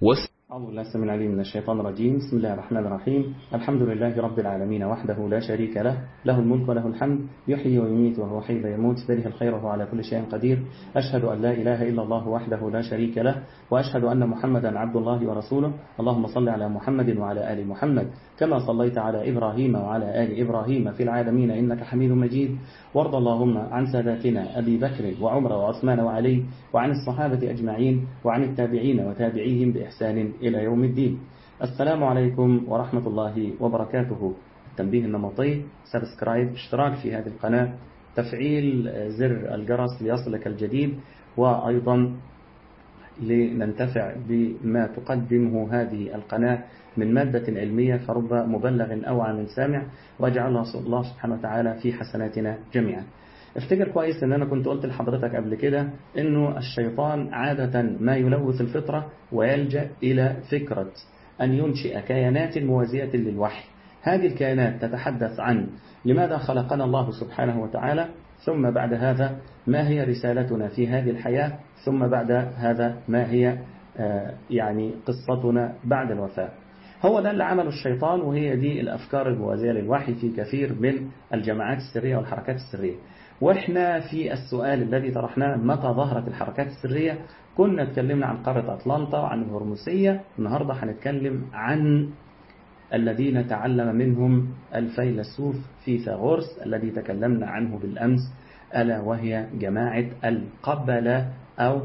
وس أعوذ بالله السميع العليم من الشيطان الرجيم بسم الله الرحمن الرحيم الحمد لله رب العالمين وحده لا شريك له له الملك وله الحمد يحيي ويميت وهو حي لا يموت بيده الخير وهو على كل شيء قدير أشهد أن لا إله إلا الله وحده لا شريك له وأشهد أن محمدا عبد الله ورسوله اللهم صل على محمد وعلى آل محمد كما صليت على إبراهيم وعلى آل إبراهيم في العالمين إنك حميد مجيد وارض اللهم عن ساداتنا أبي بكر وعمر وعثمان وعلي وعن الصحابة أجمعين وعن التابعين وتابعيهم بإحسان إلى يوم الدين السلام عليكم ورحمة الله وبركاته التنبيه النمطي سبسكرايب اشتراك في هذه القناة تفعيل زر الجرس ليصلك الجديد وأيضا لننتفع بما تقدمه هذه القناة من مادة علمية فرب مبلغ أو عن سامع واجعل الله سبحانه وتعالى في حسناتنا جميعا افتكر كويس ان انا كنت قلت لحضرتك قبل كده انه الشيطان عادة ما يلوث الفطرة ويلجأ الى فكرة ان ينشئ كيانات موازية للوحي هذه الكيانات تتحدث عن لماذا خلقنا الله سبحانه وتعالى ثم بعد هذا ما هي رسالتنا في هذه الحياة ثم بعد هذا ما هي يعني قصتنا بعد الوفاة هو ده اللي عمله الشيطان وهي دي الأفكار الموازية للوحي في كثير من الجماعات السرية والحركات السرية وإحنا في السؤال الذي طرحناه متى ظهرت الحركات السرية كنا اتكلمنا عن قارة أطلانتا وعن الهرمسية النهاردة هنتكلم عن الذين تعلم منهم الفيلسوف فيثاغورس الذي تكلمنا عنه بالأمس ألا وهي جماعة القبلة أو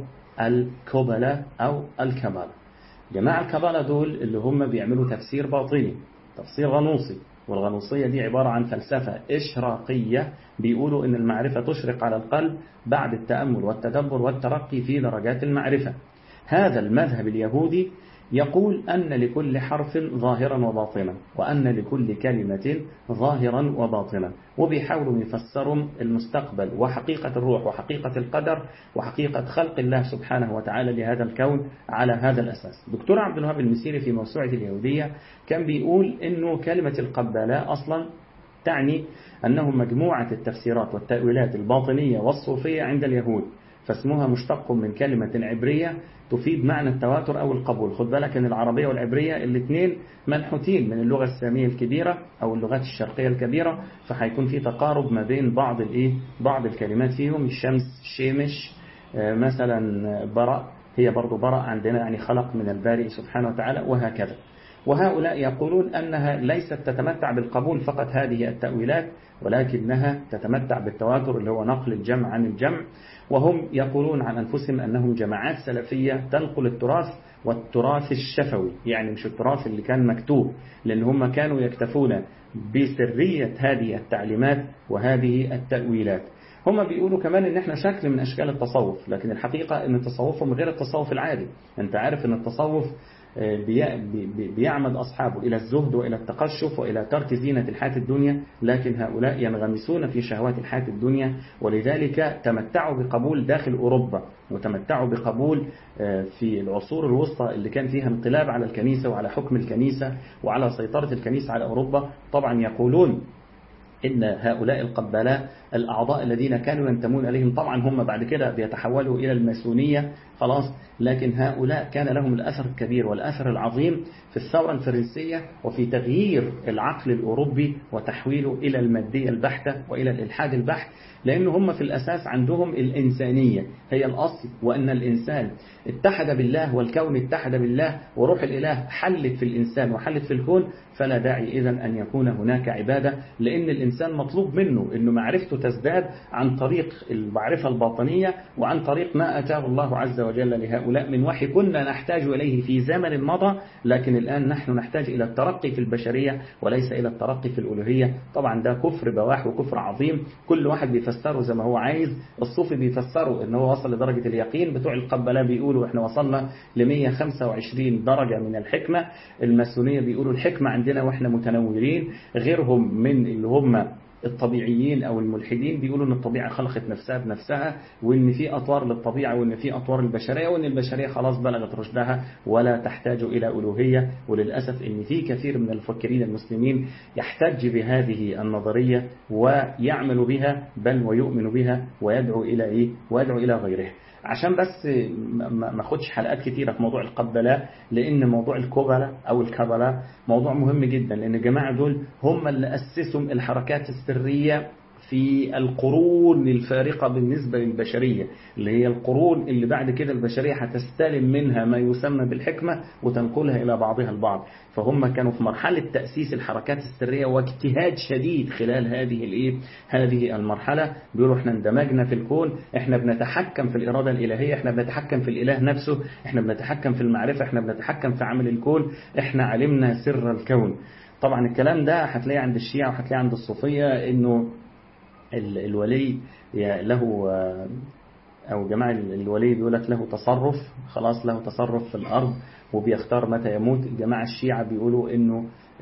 الكبلة أو الكبلة جماعة الكبلة دول اللي هم بيعملوا تفسير باطني تفسير غنوصي والغنوصية دي عبارة عن فلسفة إشراقية بيقولوا إن المعرفة تشرق على القلب بعد التأمل والتدبر والترقي في درجات المعرفة هذا المذهب اليهودي يقول أن لكل حرف ظاهرا وباطنا وأن لكل كلمة ظاهرا وباطنا وبيحاولوا يفسروا المستقبل وحقيقة الروح وحقيقة القدر وحقيقة خلق الله سبحانه وتعالى لهذا الكون على هذا الأساس دكتور عبد الوهاب المسيري في موسوعة اليهودية كان بيقول أنه كلمة القبلاء أصلا تعني أنه مجموعة التفسيرات والتأويلات الباطنية والصوفية عند اليهود فاسمها مشتق من كلمة عبرية تفيد معنى التواتر أو القبول خد بالك أن العربية والعبرية الاثنين منحوتين من اللغة السامية الكبيرة أو اللغات الشرقية الكبيرة فهيكون في تقارب ما بين بعض الإيه بعض الكلمات فيهم الشمس شيمش مثلا برأ هي برضو برأ عندنا يعني خلق من البارئ سبحانه وتعالى وهكذا وهؤلاء يقولون أنها ليست تتمتع بالقبول فقط هذه التأويلات ولكنها تتمتع بالتواتر اللي هو نقل الجمع عن الجمع وهم يقولون عن أنفسهم أنهم جماعات سلفية تنقل التراث والتراث الشفوي يعني مش التراث اللي كان مكتوب لأن هم كانوا يكتفون بسرية هذه التعليمات وهذه التأويلات هم بيقولوا كمان ان احنا شكل من اشكال التصوف لكن الحقيقة ان تصوفهم غير التصوف العادي انت عارف ان التصوف بيعمد أصحابه إلى الزهد وإلى التقشف وإلى ترك زينة الحياة الدنيا لكن هؤلاء ينغمسون في شهوات الحياة الدنيا ولذلك تمتعوا بقبول داخل أوروبا وتمتعوا بقبول في العصور الوسطى اللي كان فيها انقلاب على الكنيسة وعلى حكم الكنيسة وعلى سيطرة الكنيسة على أوروبا طبعا يقولون إن هؤلاء القبلاء الأعضاء الذين كانوا ينتمون إليهم طبعا هم بعد كده بيتحولوا إلى الماسونية خلاص لكن هؤلاء كان لهم الأثر الكبير والأثر العظيم في الثورة الفرنسية وفي تغيير العقل الأوروبي وتحويله إلى المادية البحتة وإلى الإلحاد البحت لأن هم في الأساس عندهم الإنسانية هي الأصل وأن الإنسان اتحد بالله والكون اتحد بالله وروح الإله حلت في الإنسان وحلت في الكون فلا داعي إذن أن يكون هناك عبادة لأن الإنسان مطلوب منه أنه معرفته تزداد عن طريق المعرفة الباطنية وعن طريق ما أتاه الله عز وجل لهؤلاء من وحي كنا نحتاج إليه في زمن مضى لكن الآن نحن نحتاج إلى الترقي في البشرية وليس إلى الترقي في الألوهية طبعا ده كفر بواح وكفر عظيم كل واحد بيفسره زي ما هو عايز الصوفي بيفسره ان هو وصل لدرجة اليقين بتوع القبلاء بيقولوا احنا وصلنا ل 125 درجة من الحكمة الماسونية بيقولوا الحكمة عندنا واحنا متنورين غيرهم من اللي هم الطبيعيين أو الملحدين بيقولوا أن الطبيعة خلقت نفسها بنفسها وأن في أطوار للطبيعة وأن في أطوار البشرية وأن البشرية خلاص بلغت رشدها ولا تحتاج إلى ألوهية وللأسف أن في كثير من المفكرين المسلمين يحتج بهذه النظرية ويعمل بها بل ويؤمن بها ويدعو إلى إيه؟ ويدعو إلى غيره عشان بس ما اخدش حلقات كتيرة في موضوع القبلاء لأن موضوع الكبلة أو الكبلة موضوع مهم جدا لأن الجماعة دول هم اللي أسسوا الحركات السرية في القرون الفارقة بالنسبة للبشرية اللي هي القرون اللي بعد كده البشرية هتستلم منها ما يسمى بالحكمة وتنقلها إلى بعضها البعض فهم كانوا في مرحلة تأسيس الحركات السرية واجتهاد شديد خلال هذه الايه هذه المرحلة بيقولوا احنا اندمجنا في الكون احنا بنتحكم في الإرادة الإلهية احنا بنتحكم في الإله نفسه احنا بنتحكم في المعرفة احنا بنتحكم في عمل الكون احنا علمنا سر الكون طبعا الكلام ده هتلاقيه عند الشيعة وهتلاقيه عند الصوفية انه الولي له أو جماعة الولي بيقول لك له تصرف خلاص له تصرف في الأرض وبيختار متى يموت الجماعة الشيعة بيقولوا إنه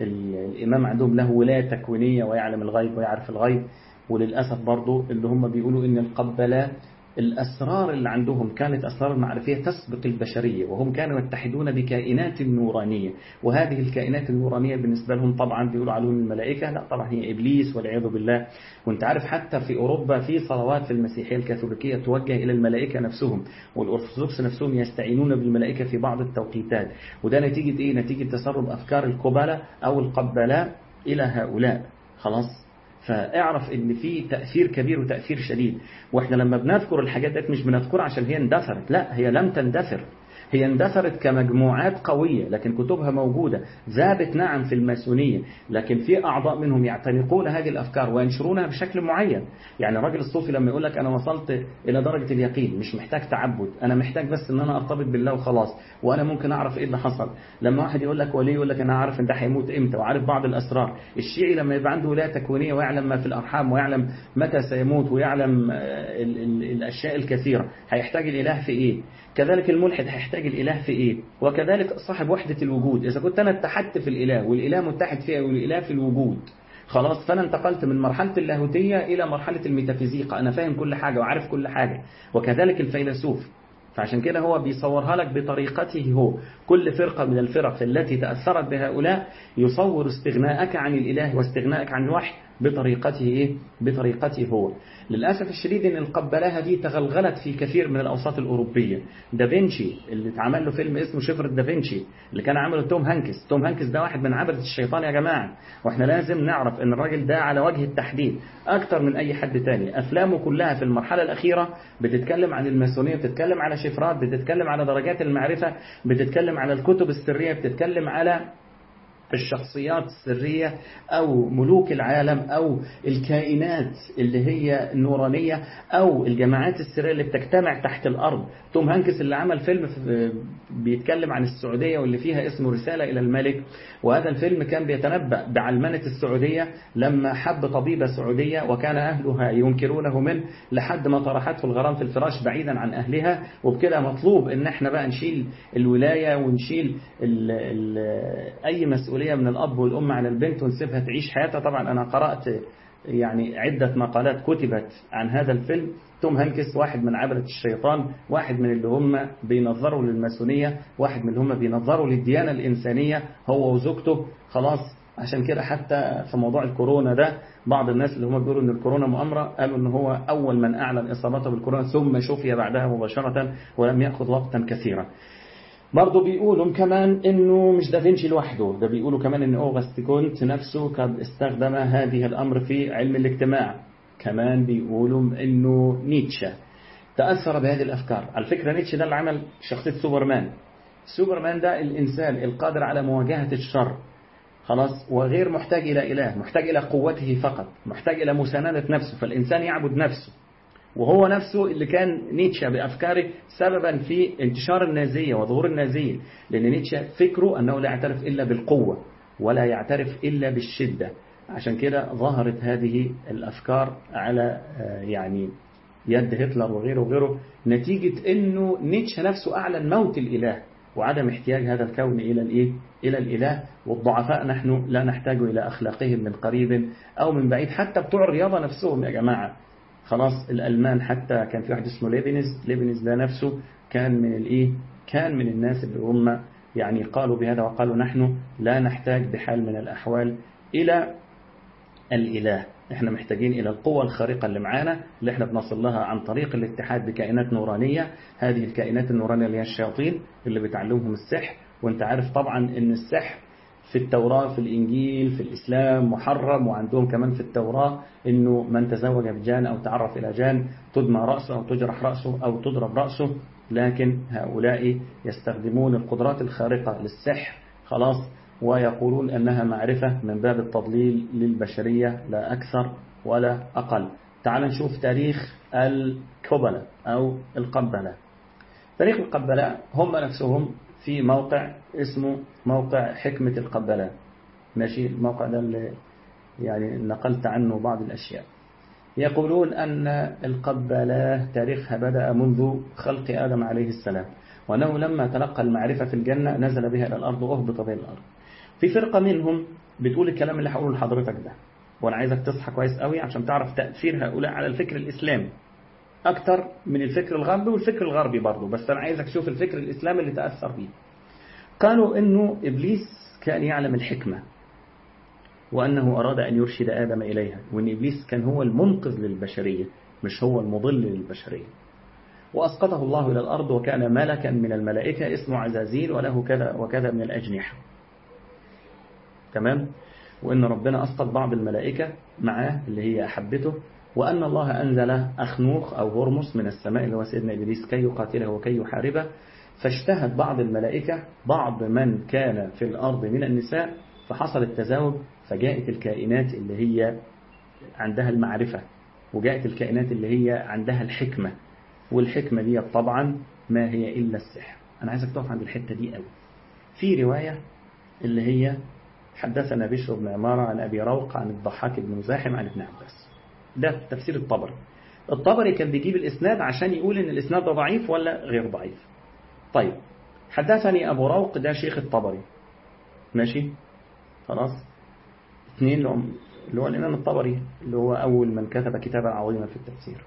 الإمام عندهم له ولاية تكوينية ويعلم الغيب ويعرف الغيب وللأسف برضو اللي هم بيقولوا إن القبلات الأسرار اللي عندهم كانت أسرار معرفية تسبق البشرية وهم كانوا يتحدون بكائنات نورانية وهذه الكائنات النورانية بالنسبة لهم طبعا بيقولوا عليهم الملائكة لا طبعا هي إبليس والعياذ بالله وانت عارف حتى في أوروبا في صلوات في المسيحية الكاثوليكية توجه إلى الملائكة نفسهم والأرثوذكس نفسهم يستعينون بالملائكة في بعض التوقيتات وده نتيجة إيه؟ نتيجة تسرب أفكار القبلة أو القبلاء إلى هؤلاء خلاص فاعرف ان في تأثير كبير وتأثير شديد واحنا لما بنذكر الحاجات ديت مش بنذكرها عشان هي اندثرت لا هي لم تندثر هي اندثرت كمجموعات قوية لكن كتبها موجودة ذابت نعم في الماسونية لكن في أعضاء منهم يعتنقون هذه الأفكار وينشرونها بشكل معين يعني الراجل الصوفي لما يقول لك أنا وصلت إلى درجة اليقين مش محتاج تعبد أنا محتاج بس إن أنا أرتبط بالله وخلاص وأنا ممكن أعرف إيه اللي حصل لما واحد يقول لك ولي يقول لك أنا عارف إن ده هيموت إمتى وعارف بعض الأسرار الشيعي لما يبقى عنده ولاية تكوينية ويعلم ما في الأرحام ويعلم متى سيموت ويعلم ال ال الأشياء الكثيرة هيحتاج الإله في إيه كذلك الملحد هيحتاج الإله في إيه وكذلك صاحب وحدة الوجود إذا كنت أنا اتحدت في الإله والإله متحد فيها والإله في الوجود خلاص فأنا انتقلت من مرحلة اللاهوتية إلى مرحلة الميتافيزيقا أنا فاهم كل حاجة وعارف كل حاجة وكذلك الفيلسوف فعشان كده هو بيصورها لك بطريقته هو كل فرقة من الفرق التي تأثرت بهؤلاء يصور استغناءك عن الإله واستغناءك عن الوحي بطريقته إيه؟ بطريقته هو للأسف الشديد أن القبلاها دي تغلغلت في كثير من الأوساط الأوروبية دافنشي اللي اتعمل له فيلم اسمه شفرة دافنشي اللي كان عامله توم هانكس توم هانكس ده واحد من عبدة الشيطان يا جماعة واحنا لازم نعرف أن الراجل ده على وجه التحديد أكتر من أي حد تاني أفلامه كلها في المرحلة الأخيرة بتتكلم عن الماسونية بتتكلم على شفرات بتتكلم على درجات المعرفة بتتكلم على الكتب السرية بتتكلم على الشخصيات السرية أو ملوك العالم أو الكائنات اللي هي النورانية أو الجماعات السرية اللي بتجتمع تحت الأرض توم هانكس اللي عمل فيلم بيتكلم عن السعودية واللي فيها اسمه رسالة إلى الملك وهذا الفيلم كان بيتنبأ بعلمنة السعودية لما حب طبيبة سعودية وكان أهلها ينكرونه منه لحد ما طرحته الغرام في الفراش بعيدا عن أهلها وبكده مطلوب إن احنا بقى نشيل الولاية ونشيل ال ال أي مسؤولية من الأب والأم على البنت ونسيبها تعيش حياتها طبعا أنا قرأت يعني عدة مقالات كتبت عن هذا الفيلم توم هانكس واحد من عبرة الشيطان واحد من اللي هم بينظروا للماسونية واحد من اللي هم بينظروا للديانة الإنسانية هو وزوجته خلاص عشان كده حتى في موضوع الكورونا ده بعض الناس اللي هم بيقولوا ان الكورونا مؤامرة قالوا ان هو اول من اعلن اصابته بالكورونا ثم شفي بعدها مباشرة ولم يأخذ وقتا كثيرا برضه بيقولوا كمان انه مش دافنشي لوحده ده بيقولوا كمان ان اوغست كونت نفسه قد استخدم هذه الامر في علم الاجتماع كمان بيقولوا انه نيتشه تأثر بهذه الافكار على فكرة نيتشه ده اللي عمل شخصية سوبرمان سوبرمان ده الانسان القادر على مواجهة الشر خلاص وغير محتاج إلى إله محتاج إلى قوته فقط محتاج إلى مساندة نفسه فالإنسان يعبد نفسه وهو نفسه اللي كان نيتشه بأفكاره سببا في انتشار النازية وظهور النازية لأن نيتشه فكره أنه لا يعترف إلا بالقوة ولا يعترف إلا بالشدة عشان كده ظهرت هذه الأفكار على يعني يد هتلر وغيره وغيره نتيجة أنه نيتشه نفسه أعلن موت الإله وعدم احتياج هذا الكون إلى الإيه؟ إلى الإله والضعفاء نحن لا نحتاج إلى أخلاقهم من قريب أو من بعيد حتى بتوع الرياضة نفسهم يا جماعة خلاص الألمان حتى كان في واحد اسمه ليبنز ليبنز ده نفسه كان من الإيه كان من الناس اللي هم يعني قالوا بهذا وقالوا نحن لا نحتاج بحال من الأحوال إلى الإله احنا محتاجين إلى القوة الخارقة اللي معانا اللي احنا بنصل لها عن طريق الاتحاد بكائنات نورانية هذه الكائنات النورانية اللي هي الشياطين اللي بتعلمهم السحر وانت عارف طبعا ان السحر في التوراة في الإنجيل في الإسلام محرم وعندهم كمان في التوراة إنه من تزوج بجان أو تعرف إلى جان تدمى رأسه أو تجرح رأسه أو تضرب رأسه لكن هؤلاء يستخدمون القدرات الخارقة للسحر خلاص ويقولون أنها معرفة من باب التضليل للبشرية لا أكثر ولا أقل تعال نشوف تاريخ الكبلة أو القبلة تاريخ القبلة هم نفسهم في موقع اسمه موقع حكمة القبلة ماشي الموقع ده اللي يعني نقلت عنه بعض الأشياء يقولون أن القبلة تاريخها بدأ منذ خلق آدم عليه السلام وأنه لما تلقى المعرفة في الجنة نزل بها إلى الأرض وأهبط بها الأرض في فرقة منهم بتقول الكلام اللي هقوله لحضرتك ده وأنا عايزك تصحى كويس قوي عشان تعرف تأثير هؤلاء على الفكر الإسلامي أكتر من الفكر الغربي والفكر الغربي برضه بس أنا عايزك تشوف الفكر الإسلامي اللي تأثر بيه قالوا إنه إبليس كان يعلم الحكمة وأنه أراد أن يرشد آدم إليها وأن إبليس كان هو المنقذ للبشرية مش هو المضل للبشرية وأسقطه الله إلى الأرض وكان ملكا من الملائكة اسمه عزازيل وله كذا وكذا من الأجنحة تمام وإن ربنا أسقط بعض الملائكة معاه اللي هي أحبته وأن الله أنزل أخنوخ أو هرمس من السماء اللي هو سيدنا إبليس كي يقاتله وكي يحاربه فاجتهد بعض الملائكة بعض من كان في الأرض من النساء فحصل التزاوج فجاءت الكائنات اللي هي عندها المعرفة وجاءت الكائنات اللي هي عندها الحكمة والحكمة دي طبعا ما هي إلا السحر أنا عايزك تقف عند الحتة دي قوي في رواية اللي هي حدثنا بشر بن عمارة عن أبي روق عن الضحاك بن مزاحم عن ابن عباس ده تفسير الطبري الطبري كان بيجيب الإسناد عشان يقول إن الإسناد ده ضعيف ولا غير ضعيف طيب حدثني أبو روق ده شيخ الطبري ماشي خلاص اثنين اللي هو الإمام الطبري اللي هو أول من كتب كتابا عظيما في التفسير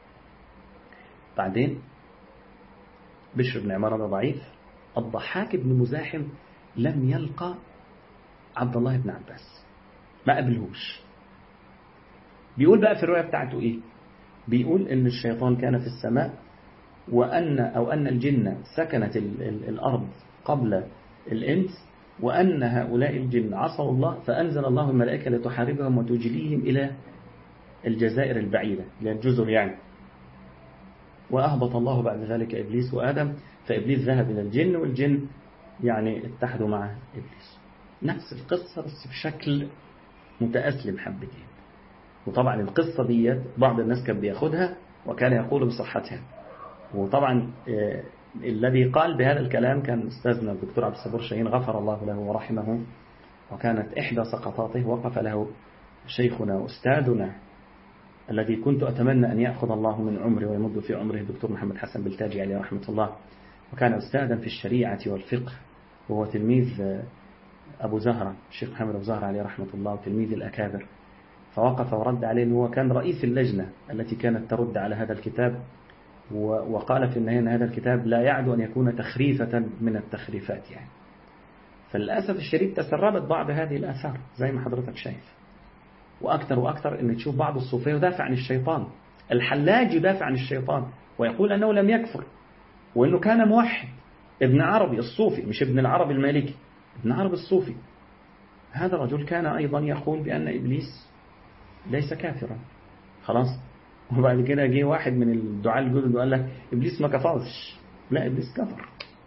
بعدين بشر بن عمارة ده ضعيف الضحاك بن مزاحم لم يلقى عبد الله بن عباس ما قبلهوش بيقول بقى في الرواية بتاعته إيه بيقول إن الشيطان كان في السماء وأن أو أن الجن سكنت ال ال الأرض قبل الإنس وأن هؤلاء الجن عصوا الله فأنزل الله الملائكة لتحاربهم وتجليهم إلى الجزائر البعيدة إلى الجزر يعني وأهبط الله بعد ذلك إبليس وآدم فإبليس ذهب إلى الجن والجن يعني اتحدوا مع إبليس نفس القصة بس بشكل متأسلم حبتين وطبعا القصة دي بعض الناس كان بياخدها وكان يقول بصحتها وطبعا الذي قال بهذا الكلام كان أستاذنا الدكتور عبد الصبور شاهين غفر الله له ورحمه وكانت إحدى سقطاته وقف له شيخنا وأستاذنا الذي كنت أتمنى أن يأخذ الله من عمري ويمد في عمره الدكتور محمد حسن بالتاجي عليه رحمة الله وكان أستاذا في الشريعة والفقه وهو تلميذ أبو زهرة الشيخ محمد أبو زهرة عليه رحمة الله وتلميذ الأكابر فوقف ورد عليه أنه كان رئيس اللجنة التي كانت ترد على هذا الكتاب وقال في النهاية أن هذا الكتاب لا يعدو أن يكون تخريفة من التخريفات يعني فللأسف الشديد تسربت بعض هذه الآثار زي ما حضرتك شايف وأكثر وأكثر أن تشوف بعض الصوفية يدافع عن الشيطان الحلاج يدافع عن الشيطان ويقول أنه لم يكفر وأنه كان موحد ابن عربي الصوفي مش ابن العربي المالكي ابن عربي الصوفي هذا الرجل كان أيضا يقول بأن إبليس ليس كافرا خلاص وبعد كده جه واحد من الدعاء الجدد وقال لك إبليس ما كفرش لا إبليس كفر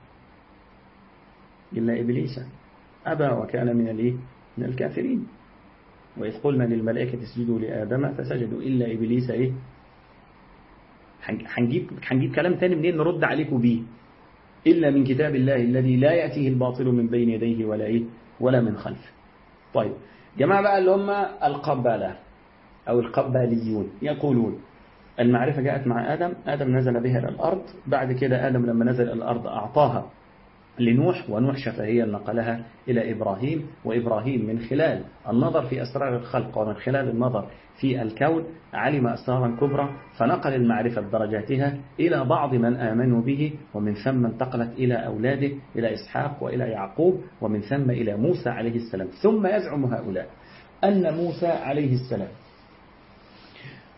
إلا إبليس أبى وكان من الإيه؟ من الكافرين وإذ قلنا للملائكة اسجدوا لآدم فسجدوا إلا إبليس إيه هنجيب هنجيب كلام تاني منين نرد عليكم بيه إلا من كتاب الله الذي لا يأتيه الباطل من بين يديه ولا إيه ولا من خلفه طيب جماعة بقى اللي هم القبالة أو القباليون يقولون المعرفة جاءت مع آدم آدم نزل بها إلى الأرض بعد كده آدم لما نزل إلى الأرض أعطاها لنوح ونوح شفهيا نقلها إلى إبراهيم وإبراهيم من خلال النظر في أسرار الخلق ومن خلال النظر في الكون علم أسرارا كبرى فنقل المعرفة بدرجاتها إلى بعض من آمنوا به ومن ثم انتقلت إلى أولاده إلى إسحاق وإلى يعقوب ومن ثم إلى موسى عليه السلام ثم يزعم هؤلاء أن موسى عليه السلام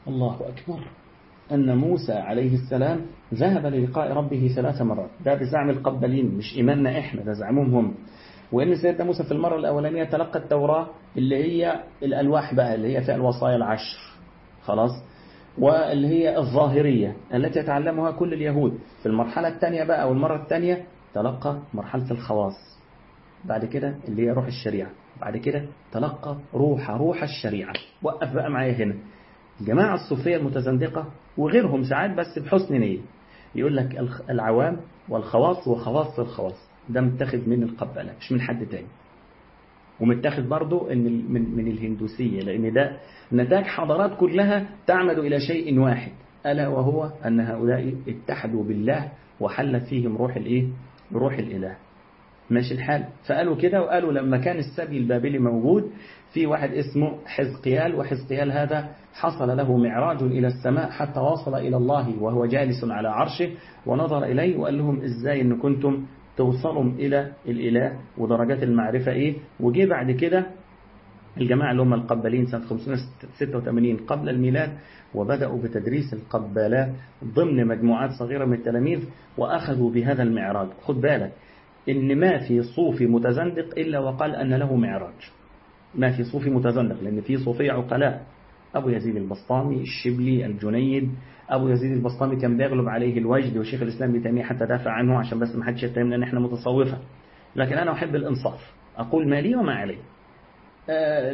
الله أكبر أن موسى عليه السلام ذهب للقاء ربه ثلاث مرات ده بزعم القبلين مش إيماننا إحنا ده زعمهم هم وإن سيدنا موسى في المرة الأولانية تلقى التوراة اللي هي الألواح بقى اللي هي فيها الوصايا العشر خلاص واللي هي الظاهرية التي يتعلمها كل اليهود في المرحلة الثانية بقى أو المرة الثانية تلقى مرحلة الخواص بعد كده اللي هي روح الشريعة بعد كده تلقى روح روح الشريعة وقف بقى معايا هنا الجماعة الصوفية المتزندقة وغيرهم ساعات بس بحسن نية يقول لك العوام والخواص وخواص الخواص ده متاخد من القبلة مش من حد تاني ومتاخد برضو ان من من الهندوسية لأن ده نتاج حضارات كلها تعمد إلى شيء واحد ألا وهو أن هؤلاء اتحدوا بالله وحلت فيهم روح الإيه؟ روح الإله ماشي الحال فقالوا كده وقالوا لما كان السبي البابلي موجود في واحد اسمه حزقيال وحزقيال هذا حصل له معراج إلى السماء حتى وصل إلى الله وهو جالس على عرشه ونظر إليه وقال لهم إزاي إن كنتم توصلوا إلى الإله ودرجات المعرفة إيه وجي بعد كده الجماعة اللي هم القبالين سنة 586 قبل الميلاد وبدأوا بتدريس القبالات ضمن مجموعات صغيرة من التلاميذ وأخذوا بهذا المعراج خد بالك إن ما في صوفي متزندق إلا وقال أن له معراج ما في صوفي متزندق لأن في صوفي عقلاء أبو يزيد البسطامي الشبلي الجنيد أبو يزيد البسطامي كان بيغلب عليه الوجد وشيخ الإسلام ابن تيمية حتى دافع عنه عشان بس ما حدش يتهمنا أن احنا متصوفة لكن أنا أحب الإنصاف أقول ما لي وما علي آه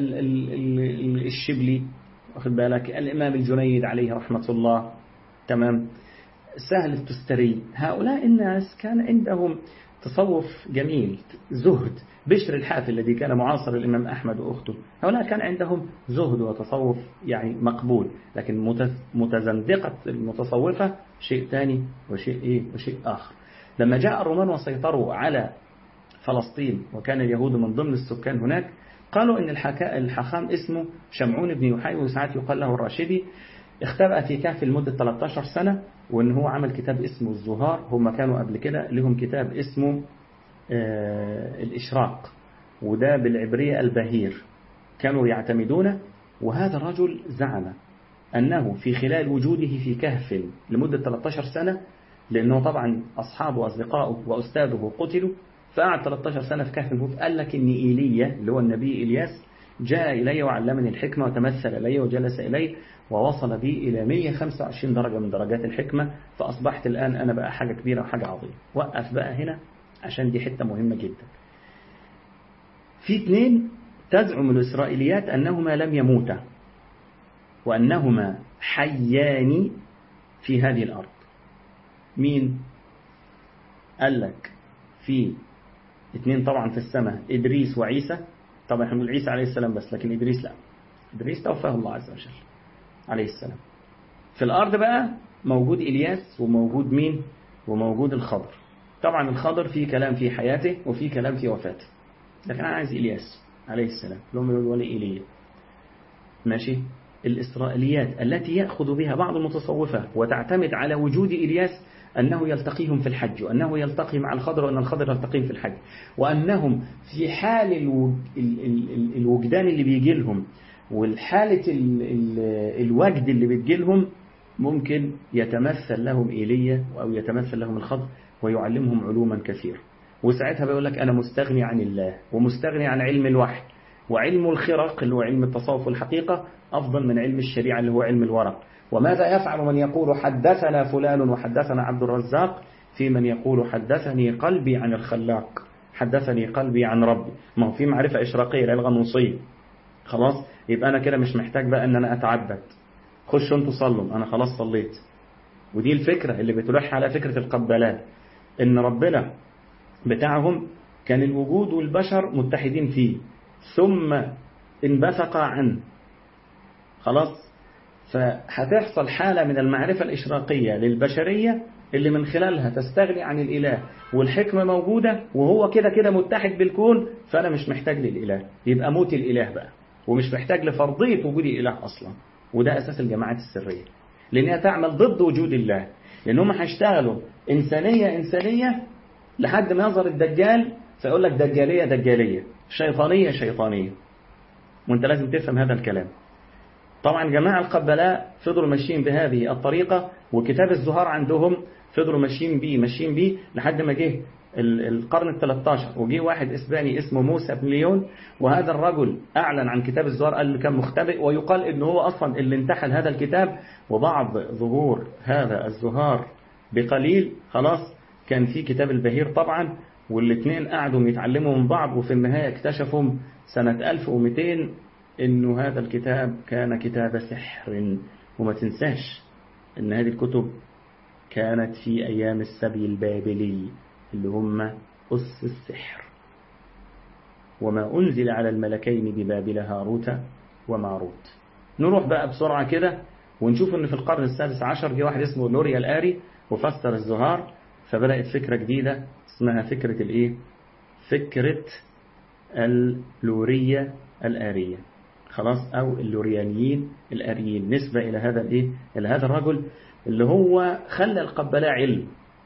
الشبلي واخد بالك الإمام الجنيد عليه رحمة الله تمام سهل التستري هؤلاء الناس كان عندهم تصوف جميل زهد بشر الحافي الذي كان معاصر الإمام أحمد وأخته هؤلاء كان عندهم زهد وتصوف يعني مقبول لكن متزندقة المتصوفة شيء ثاني وشيء إيه وشيء آخر لما جاء الرومان وسيطروا على فلسطين وكان اليهود من ضمن السكان هناك قالوا إن الحاخام اسمه شمعون بن يحيى وساعات يقال له الراشدي اختبأ في كهف لمدة 13 سنة وإن هو عمل كتاب اسمه الزهار هم كانوا قبل كده لهم كتاب اسمه آه الإشراق وده بالعبرية البهير كانوا يعتمدونه وهذا الرجل زعم أنه في خلال وجوده في كهف لمدة 13 سنة لأنه طبعا أصحابه وأصدقائه وأستاذه قتلوا فقعد 13 سنة في كهف الهوف قال لك إن إيليا اللي هو النبي إلياس جاء إلي وعلمني الحكمة وتمثل إلي وجلس إلي ووصل بي إلى 125 درجة من درجات الحكمة فأصبحت الآن أنا بقى حاجة كبيرة وحاجة عظيمة وقف بقى هنا عشان دي حتة مهمة جدا في اثنين تزعم الإسرائيليات أنهما لم يموتا وأنهما حيان في هذه الأرض مين قال لك في اثنين طبعا في السماء إدريس وعيسى طبعا احنا بنقول عيسى عليه السلام بس لكن إدريس لا إدريس توفاه الله عز وجل عليه السلام في الأرض بقى موجود إلياس وموجود مين وموجود الخضر طبعا الخضر فيه كلام في حياته وفيه كلام في وفاته لكن أنا عايز إلياس عليه السلام اللي هم يقولوا ولي إيليا ماشي الإسرائيليات التي يأخذ بها بعض المتصوفة وتعتمد على وجود إلياس أنه يلتقيهم في الحج وأنه يلتقي مع الخضر وأن الخضر يلتقيهم في الحج وأنهم في حال الوجدان اللي بيجي لهم والحالة الوجد اللي بتجي لهم ممكن يتمثل لهم إيليا أو يتمثل لهم الخضر ويعلمهم علوما كثيرة وساعتها بيقول لك أنا مستغني عن الله ومستغني عن علم الوحي وعلم الخرق اللي هو علم التصوف والحقيقة أفضل من علم الشريعة اللي هو علم الورق وماذا يفعل من يقول حدثنا فلان وحدثنا عبد الرزاق في من يقول حدثني قلبي عن الخلاق حدثني قلبي عن ربي ما هو في معرفة إشراقية لا الغنوصية خلاص يبقى أنا كده مش محتاج بقى أن أنا أتعبد خشوا أنتوا صلوا أنا خلاص صليت ودي الفكرة اللي بتلح على فكرة القبلات إن ربنا بتاعهم كان الوجود والبشر متحدين فيه ثم انبثق عنه خلاص فهتحصل حالة من المعرفة الإشراقية للبشرية اللي من خلالها تستغني عن الإله والحكمة موجودة وهو كده كده متحد بالكون فأنا مش محتاج للإله يبقى موت الإله بقى ومش محتاج لفرضية وجود الإله أصلا وده أساس الجماعات السرية لأنها تعمل ضد وجود الله لأنهم هيشتغلوا إنسانية إنسانية لحد ما يظهر الدجال فيقول لك دجالية دجالية شيطانية شيطانية وانت لازم تفهم هذا الكلام طبعا جماعة القبلاء فضلوا ماشيين بهذه الطريقة وكتاب الزهار عندهم فضلوا ماشيين بيه ماشيين بيه لحد ما جه القرن ال 13 وجه واحد اسباني اسمه موسى بن ليون وهذا الرجل اعلن عن كتاب الزهار قال كان مختبئ ويقال ان هو اصلا اللي انتحل هذا الكتاب وبعد ظهور هذا الزهار بقليل خلاص كان في كتاب البهير طبعا والاثنين قعدوا يتعلموا من بعض وفي النهاية اكتشفوا سنة 1200 انه هذا الكتاب كان كتاب سحر وما تنساش ان هذه الكتب كانت في ايام السبي البابلي اللي هم أس السحر وما أنزل على الملكين ببابل هاروت وماروت نروح بقى بسرعة كده ونشوف ان في القرن السادس عشر جه واحد اسمه نوريا الآري وفسر الزهار فبدأت فكرة جديدة اسمها فكرة الايه فكرة اللورية الآرية خلاص أو اللوريانيين الآريين نسبة إلى هذا الإيه إلى هذا الرجل اللي هو خلى القبلاء علم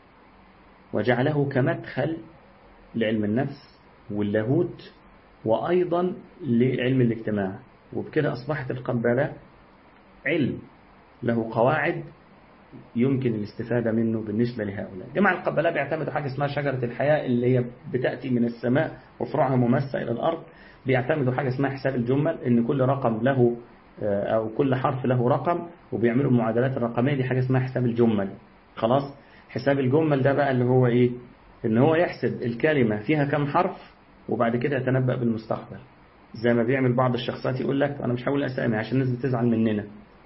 وجعله كمدخل لعلم النفس واللاهوت وأيضا لعلم الاجتماع وبكده أصبحت القبلة علم له قواعد يمكن الاستفادة منه بالنسبة لهؤلاء جماعة القبلاء بيعتمدوا حاجة اسمها شجرة الحياة اللي هي بتأتي من السماء وفروعها ممسة إلى الأرض بيعتمدوا حاجة اسمها حساب الجمل إن كل رقم له أو كل حرف له رقم وبيعملوا المعادلات الرقمية دي حاجة اسمها حساب الجمل خلاص حساب الجمل ده بقى اللي هو إيه إن هو يحسب الكلمة فيها كم حرف وبعد كده يتنبأ بالمستقبل زي ما بيعمل بعض الشخصيات يقول لك أنا مش هقول أسامي عشان الناس بتزعل مننا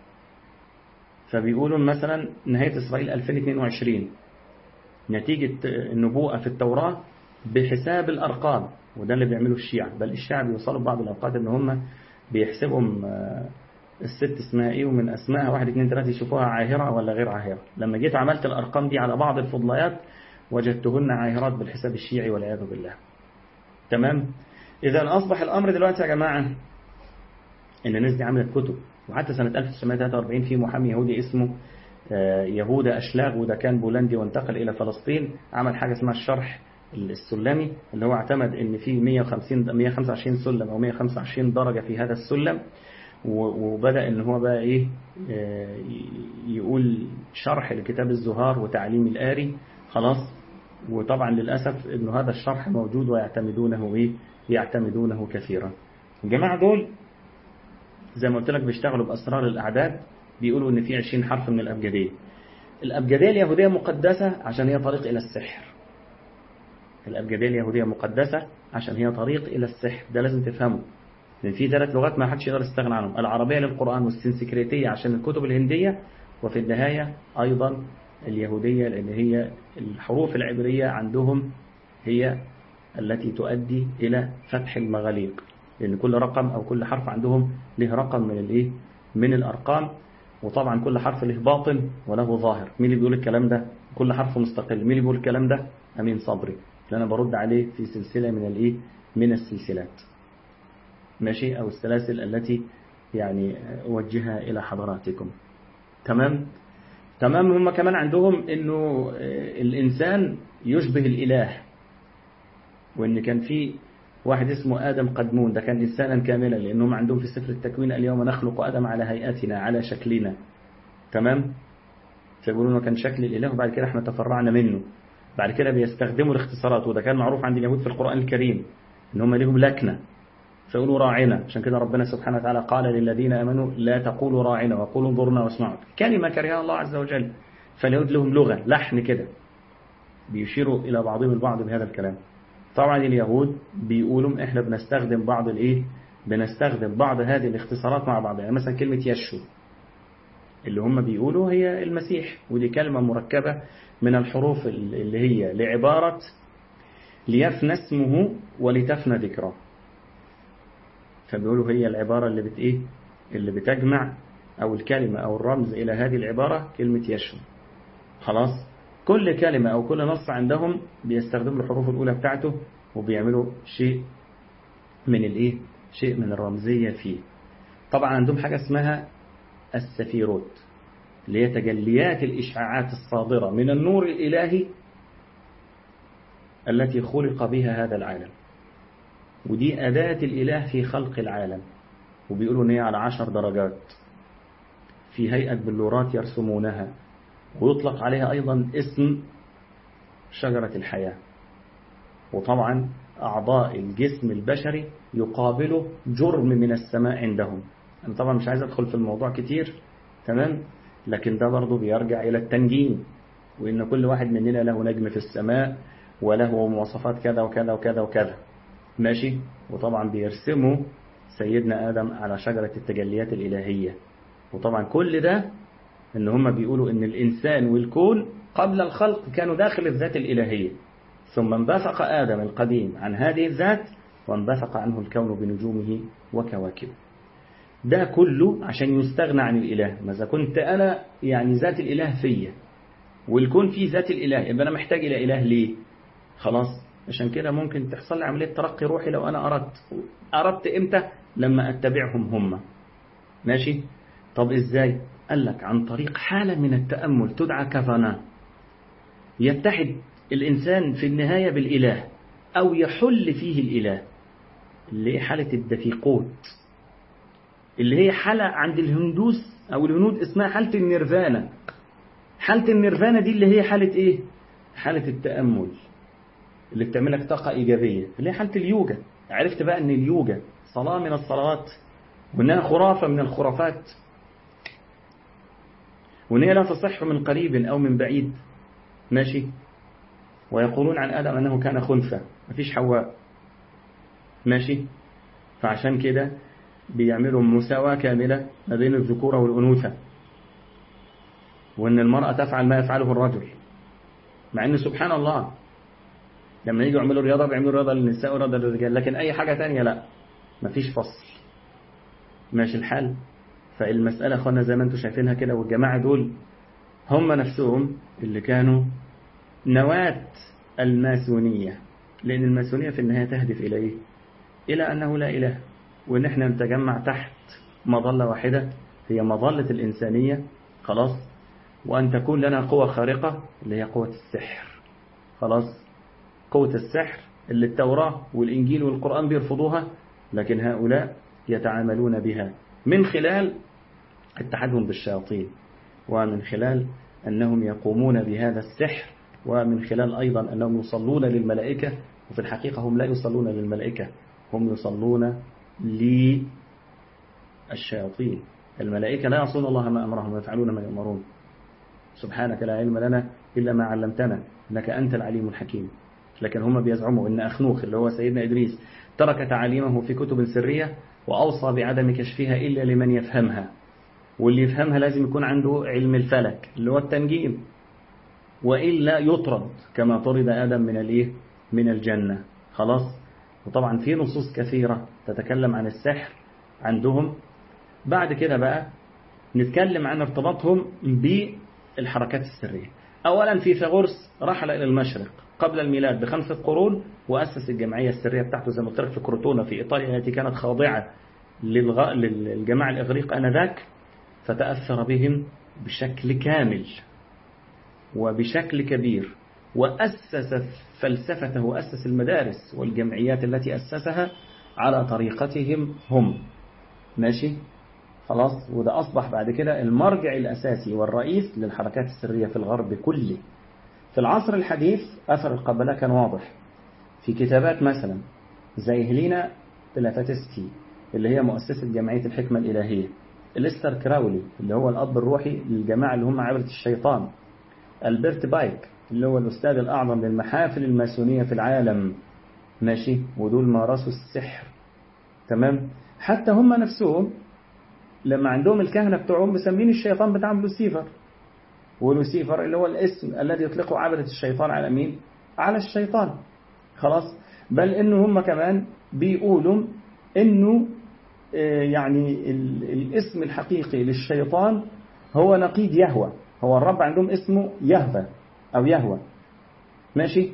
فبيقولوا مثلا نهاية إسرائيل 2022 نتيجة النبوءة في التوراة بحساب الأرقام وده اللي بيعمله الشيعة بل الشيعة بيوصلوا بعض الأوقات إن هم بيحسبهم الست اسمها إيه ومن أسمائها واحد اتنين تلاتة يشوفوها عاهرة ولا غير عاهرة لما جيت عملت الأرقام دي على بعض الفضليات وجدتهن عاهرات بالحساب الشيعي والعياذ بالله تمام إذا أصبح الأمر دلوقتي يا جماعة إن الناس دي عملت كتب وحتى سنة 1943 في محامي يهودي اسمه يهودا أشلاغ وده كان بولندي وانتقل إلى فلسطين عمل حاجة اسمها الشرح السلمي اللي هو اعتمد ان في 150 125 سلم او 125 درجة في هذا السلم وبدأ ان هو بقى ايه يقول شرح لكتاب الزهار وتعليم الآري خلاص وطبعا للأسف انه هذا الشرح موجود ويعتمدونه ايه يعتمدونه كثيرا الجماعة دول زي ما قلت لك بيشتغلوا بأسرار الأعداد بيقولوا ان في 20 حرف من الأبجدية الأبجدية اليهودية مقدسة عشان هي طريق إلى السحر الأبجدية اليهودية مقدسة عشان هي طريق إلى السحر ده لازم تفهمه لأن في ثلاث لغات ما حدش يقدر يستغنى عنهم العربية للقرآن والسنسكريتية عشان الكتب الهندية وفي النهاية أيضا اليهودية لأن هي الحروف العبرية عندهم هي التي تؤدي إلى فتح المغاليق لأن كل رقم أو كل حرف عندهم له رقم من الإيه من الأرقام وطبعا كل حرف له باطن وله ظاهر مين اللي بيقول الكلام ده كل حرف مستقل مين اللي بيقول الكلام ده أمين صبري اللي أنا برد عليه في سلسلة من الإيه من السلسلات ماشي أو السلاسل التي يعني أوجهها إلى حضراتكم تمام تمام هم كمان عندهم إنه الإنسان يشبه الإله وإن كان في واحد اسمه آدم قدمون ده كان إنسانا كاملا لأنهم عندهم في سفر التكوين اليوم نخلق آدم على هيئتنا على شكلنا تمام فيقولون كان شكل الإله وبعد كده احنا تفرعنا منه بعد كده بيستخدموا الاختصارات وده كان معروف عند اليهود في القرآن الكريم ان هم ليهم لكنة فيقولوا راعنا عشان كده ربنا سبحانه وتعالى قال للذين امنوا لا تقولوا راعنا وقولوا انظرنا واسمعوا كلمة كرهها الله عز وجل فاليهود لهم لغة لحن كده بيشيروا الى بعضهم البعض بهذا الكلام طبعا اليهود بيقولوا احنا بنستخدم بعض الايه بنستخدم بعض هذه الاختصارات مع بعض يعني مثلا كلمة يشو اللي هم بيقولوا هي المسيح ودي كلمة مركبة من الحروف اللي هي لعبارة ليفنى اسمه ولتفنى ذكره فبيقولوا هي العبارة اللي بت ايه اللي بتجمع او الكلمة او الرمز الى هذه العبارة كلمة يشو خلاص كل كلمة او كل نص عندهم بيستخدموا الحروف الاولى بتاعته وبيعملوا شيء من الايه شيء من الرمزية فيه طبعا عندهم حاجة اسمها السفيروت اللي هي تجليات الإشعاعات الصادرة من النور الإلهي التي خلق بها هذا العالم ودي أداة الإله في خلق العالم وبيقولوا إن هي على عشر درجات في هيئة بلورات يرسمونها ويطلق عليها أيضا اسم شجرة الحياة وطبعا أعضاء الجسم البشري يقابله جرم من السماء عندهم أنا طبعا مش عايز أدخل في الموضوع كتير تمام لكن ده برضه بيرجع إلى التنجيم وإن كل واحد مننا له نجم في السماء وله مواصفات كذا وكذا وكذا وكذا ماشي وطبعا بيرسموا سيدنا آدم على شجرة التجليات الإلهية وطبعا كل ده ان هم بيقولوا ان الإنسان والكون قبل الخلق كانوا داخل الذات الإلهية ثم انبثق آدم القديم عن هذه الذات وانبثق عنه الكون بنجومه وكواكبه ده كله عشان يستغنى عن الإله ماذا كنت أنا يعني ذات الإله فيا والكون فيه ذات الإله يبقى أنا محتاج إلى إله ليه خلاص عشان كده ممكن تحصل لي عملية ترقي روحي لو أنا أردت أردت إمتى لما أتبعهم هم ماشي طب إزاي قال لك عن طريق حالة من التأمل تدعى كفانا يتحد الإنسان في النهاية بالإله أو يحل فيه الإله اللي هي حالة الدفيقوت اللي هي حالة عند الهندوس أو الهنود اسمها حالة النيرفانا حالة النيرفانا دي اللي هي حالة إيه؟ حالة التأمل اللي بتعملك طاقة إيجابية اللي هي حالة اليوجا عرفت بقى أن اليوجا صلاة من الصلوات وأنها خرافة من الخرافات وأن هي لا تصح من قريب أو من بعيد ماشي ويقولون عن آدم أنه كان خنثى مفيش حواء ماشي فعشان كده بيعملوا مساواة كاملة ما بين الذكورة والأنوثة وأن المرأة تفعل ما يفعله الرجل مع أن سبحان الله لما يجوا يعملوا رياضة بيعملوا رياضة للنساء ورياضة للرجال لكن أي حاجة تانية لا مفيش فصل ماشي الحال فالمسألة أخوانا زي ما انتم شايفينها كده والجماعة دول هم نفسهم اللي كانوا نواة الماسونية لأن الماسونية في النهاية تهدف إلى إيه؟ إلى أنه لا إله وإن إحنا نتجمع تحت مظلة واحدة هي مظلة الإنسانية خلاص وأن تكون لنا قوة خارقة اللي هي قوة السحر خلاص قوة السحر اللي التوراة والإنجيل والقرآن بيرفضوها لكن هؤلاء يتعاملون بها من خلال اتحادهم بالشياطين ومن خلال أنهم يقومون بهذا السحر ومن خلال أيضا أنهم يصلون للملائكة وفي الحقيقة هم لا يصلون للملائكة هم يصلون للشياطين الملائكة لا يعصون الله ما أمرهم ويفعلون ما يؤمرون سبحانك لا علم لنا إلا ما علمتنا إنك أنت العليم الحكيم لكن هم بيزعموا أن أخنوخ اللي هو سيدنا إدريس ترك تعاليمه في كتب سرية وأوصى بعدم كشفها إلا لمن يفهمها واللي يفهمها لازم يكون عنده علم الفلك اللي هو التنجيم وإلا يطرد كما طرد آدم من الإيه؟ من الجنة خلاص وطبعا في نصوص كثيرة تتكلم عن السحر عندهم بعد كده بقى نتكلم عن ارتباطهم بالحركات السرية أولا في فيغورس رحل إلى المشرق قبل الميلاد بخمسة قرون وأسس الجمعية السرية بتاعته زي ما قلت لك في كروتونا في إيطاليا التي كانت خاضعة للغ... للجماعة الإغريق آنذاك فتأثر بهم بشكل كامل وبشكل كبير وأسس فلسفته وأسس المدارس والجمعيات التي أسسها على طريقتهم هم ماشي خلاص وده أصبح بعد كده المرجع الأساسي والرئيس للحركات السرية في الغرب كله في العصر الحديث أثر القبلة كان واضح في كتابات مثلا زي هلينا بلافاتسكي اللي هي مؤسسة جمعية الحكمة الإلهية إليستر كراولي اللي هو الأب الروحي للجماعة اللي هم عبرة الشيطان ألبرت بايك اللي هو الأستاذ الأعظم للمحافل الماسونية في العالم ماشي ودول مارسوا السحر تمام حتى هم نفسهم لما عندهم الكهنة بتوعهم مسمين الشيطان بتاعهم لوسيفر ولوسيفر اللي هو الاسم الذي يطلقه عبرة الشيطان على مين على الشيطان خلاص بل انه هم كمان بيقولوا انه يعني الاسم الحقيقي للشيطان هو نقيض يهوى هو الرب عندهم اسمه يهوى أو يهوى ماشي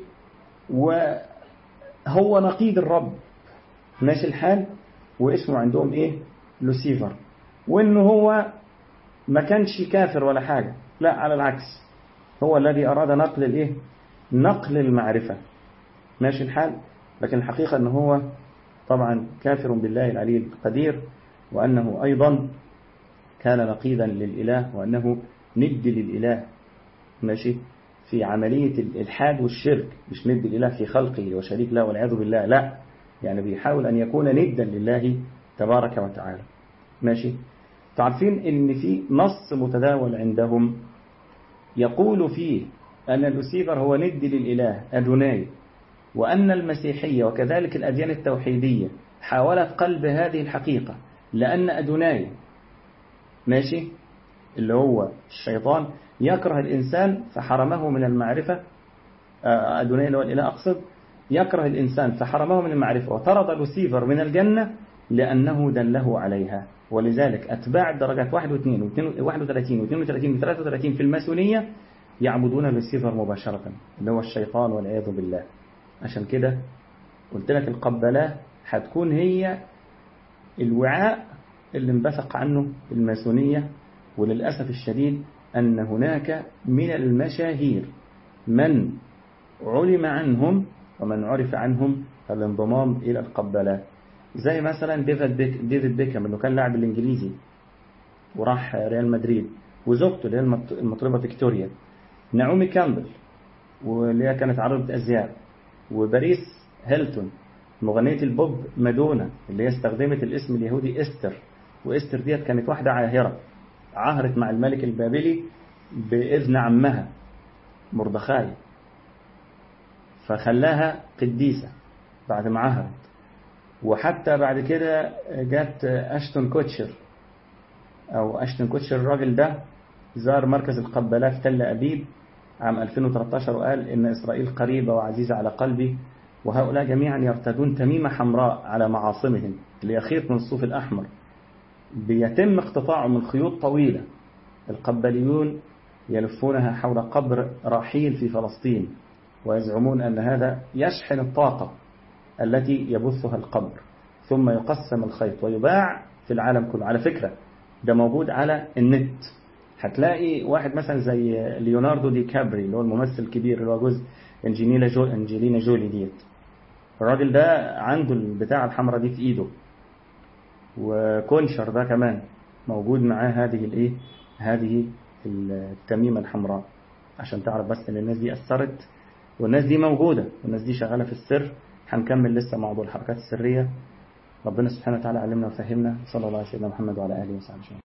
وهو نقيض الرب ماشي الحال واسمه عندهم ايه لوسيفر وانه هو ما كانش كافر ولا حاجة لا على العكس هو الذي أراد نقل الايه نقل المعرفة ماشي الحال لكن الحقيقة أنه هو طبعا كافر بالله العلي القدير وأنه أيضا كان نقيضا للإله وأنه ند للإله ماشي في عملية الإلحاد والشرك مش ند لله في خلقه وشريك له والعياذ بالله لا يعني بيحاول أن يكون ندا لله تبارك وتعالى ماشي تعرفين ان في نص متداول عندهم يقول فيه أن لوسيفر هو ند للإله أدوناي وأن المسيحية وكذلك الأديان التوحيدية حاولت قلب هذه الحقيقة لأن أدوناي ماشي اللي هو الشيطان يكره الإنسان فحرمه من المعرفة أدوناي اللي هو الإله أقصد يكره الإنسان فحرمه من المعرفة وطرد لوسيفر من الجنة لأنه دله عليها ولذلك أتباع الدرجات 1 و2 31 و32 و33 في الماسونية يعبدون لوسيفر مباشرة اللي هو الشيطان والعياذ بالله عشان كده قلت لك القبلة هتكون هي الوعاء اللي انبثق عنه الماسونية وللأسف الشديد أن هناك من المشاهير من علم عنهم ومن عرف عنهم الانضمام إلى القبلات زي مثلا ديفيد بيك ديفيد بيكهام انه كان لاعب الانجليزي وراح ريال مدريد وزوجته اللي هي المطربه فيكتوريا نعومي كامبل واللي هي كانت عارضة ازياء وباريس هيلتون مغنية البوب مادونا اللي هي استخدمت الاسم اليهودي استر واستر ديت كانت واحدة عاهرة عهرت مع الملك البابلي بإذن عمها مردخاي فخلاها قديسة بعد ما عهرت وحتى بعد كده جت أشتون كوتشر أو أشتون كوتشر الراجل ده زار مركز القبلات في تل أبيب عام 2013 وقال إن إسرائيل قريبة وعزيزة على قلبي وهؤلاء جميعا يرتدون تميمة حمراء على معاصمهم ليخيط من الصوف الأحمر بيتم اقتطاعه من خيوط طويلة القبليون يلفونها حول قبر رحيل في فلسطين ويزعمون أن هذا يشحن الطاقة التي يبثها القبر ثم يقسم الخيط ويباع في العالم كله على فكرة ده موجود على النت هتلاقي واحد مثلا زي ليوناردو دي كابري اللي هو الممثل الكبير اللي هو جزء انجلينا جو انجلينا جولي ديت الراجل ده عنده البتاعة الحمراء دي في ايده وكونشر ده كمان موجود معاه هذه الايه هذه التميمة الحمراء عشان تعرف بس ان الناس دي اثرت والناس دي موجودة والناس دي شغالة في السر هنكمل لسه موضوع الحركات السرية ربنا سبحانه وتعالى علمنا وفهمنا صلى الله عليه وسلم محمد وعلى آله وصحبه